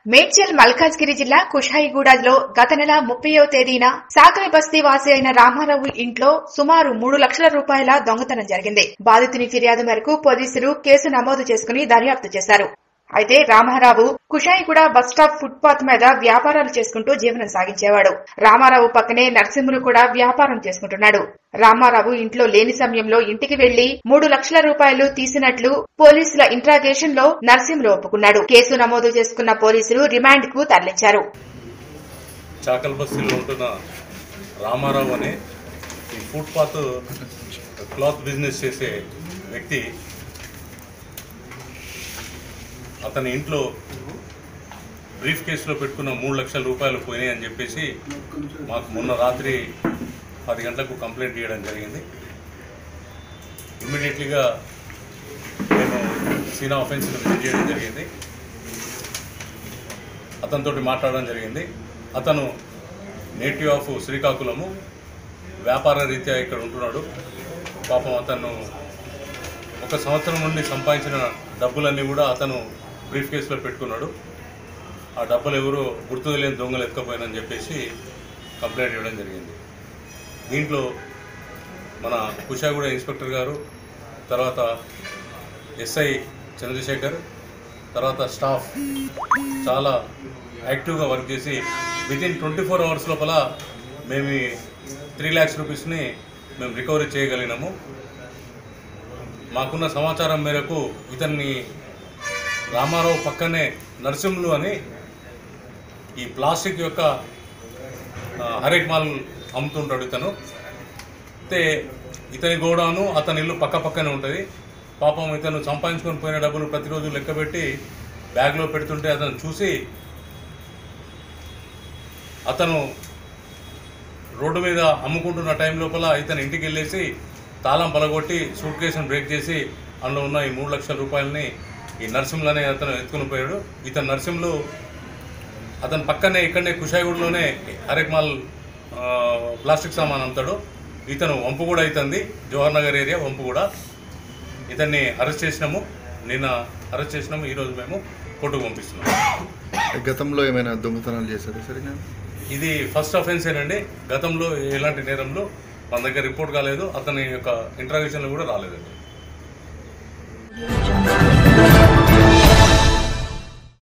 మేడ్చల్ మల్కాజ్గిరి జిల్లా కుషాయిగూడలో గత నెల ముప్పయో తేదీన సాగరి బస్తీ వాసి అయిన రామారావు ఇంట్లో సుమారు మూడు లక్షల రూపాయల దొంగతనం జరిగింది బాధితుని ఫిర్యాదు మేరకు పోలీసులు కేసు నమోదు చేసుకుని దర్యాప్తు చేశారు అయితే రామారావు కుషాయిగూడ బస్టాప్ ఫుట్పాత్ మీద వ్యాపారాలు చేసుకుంటూ జీవనం సాగించేవాడు రామారావు పక్కనే నరసింహులు కూడా వ్యాపారం చేసుకుంటున్నాడు రామారావు ఇంట్లో లేని సమయంలో ఇంటికి వెళ్లి మూడు లక్షల రూపాయలు తీసినట్లు పోలీసుల ఇంట్రాగేషన్ లో నరసింహులు ఒప్పుకున్నాడు కేసు నమోదు చేసుకున్న పోలీసులు రిమాండ్ కు తరలించారు చాకల్ బస్తీలో ఉంటున్న రామారావు అనే ఈ ఫుట్పాత్ క్లాత్ బిజినెస్ చేసే వ్యక్తి అతని ఇంట్లో బ్రీఫ్ కేసులో పెట్టుకున్న మూడు లక్షల రూపాయలు పోయినాయి అని చెప్పేసి మాకు మొన్న రాత్రి పది గంటలకు కంప్లైంట్ చేయడం జరిగింది ఇమ్మీడియట్లీగా నేను సీనా ఆఫెన్స్ని విజిట్ చేయడం జరిగింది అతనితోటి మాట్లాడడం జరిగింది అతను నేటివ్ ఆఫ్ శ్రీకాకుళము వ్యాపార రీత్యా ఇక్కడ ఉంటున్నాడు పాపం అతను ఒక సంవత్సరం నుండి సంపాదించిన డబ్బులన్నీ కూడా అతను బ్రీఫ్ కేసులో పెట్టుకున్నాడు ఆ డబ్బులు ఎవరు గుర్తు తెలియని దొంగలు ఎత్తుకపోయినని చెప్పేసి కంప్లైంట్ ఇవ్వడం జరిగింది దీంట్లో మన కుషాగూడ ఇన్స్పెక్టర్ గారు తర్వాత ఎస్ఐ చంద్రశేఖర్ తర్వాత స్టాఫ్ చాలా యాక్టివ్గా వర్క్ చేసి వితిన్ ట్వంటీ ఫోర్ అవర్స్ లోపల మేము ఈ త్రీ ల్యాక్స్ రూపీస్ని మేము రికవరీ చేయగలిగినాము మాకున్న సమాచారం మేరకు ఇతన్ని రామారావు పక్కనే నరసింహులు అని ఈ ప్లాస్టిక్ యొక్క ఆ, హరేక్ మాల్ అమ్ముతుంటాడు ఇతను అయితే ఇతని గోడాను అతని ఇల్లు పక్క పక్కనే ఉంటుంది పాపం ఇతను సంపాదించుకొని పోయిన డబ్బులు ప్రతిరోజు లెక్కబెట్టి బ్యాగ్లో పెడుతుంటే అతను చూసి అతను రోడ్డు మీద అమ్ముకుంటున్న టైం లోపల ఇతను ఇంటికి వెళ్ళేసి తాళం పలగొట్టి సూట్ కేసును బ్రేక్ చేసి అందులో ఉన్న ఈ మూడు లక్షల రూపాయలని ఈ నరసింహులు అనే అతను ఎత్తుకుని పోయాడు ఇతను నరసింహులు అతని పక్కనే ఇక్కడనే కుషాయిగూడలోనే హరేక్ మాల్ ఆ, ప్లాస్టిక్ సామాన్ అమ్ముతాడు ఇతను వంపు కూడా అవుతుంది జవహర్ నగర్ ఏరియా వంపు కూడా ఇతన్ని అరెస్ట్ చేసినాము నిన్న అరెస్ట్ చేసినాము ఈరోజు మేము కోర్టుకు పంపిస్తున్నాము గతంలో ఏమైనా దొంగతనాలు చేశారా సరే నేను ఇది ఫస్ట్ అఫెన్సేనండి గతంలో ఎలాంటి నేరంలో మన దగ్గర రిపోర్ట్ కాలేదు అతని యొక్క ఇంట్రాగేషన్లో కూడా రాలేదండి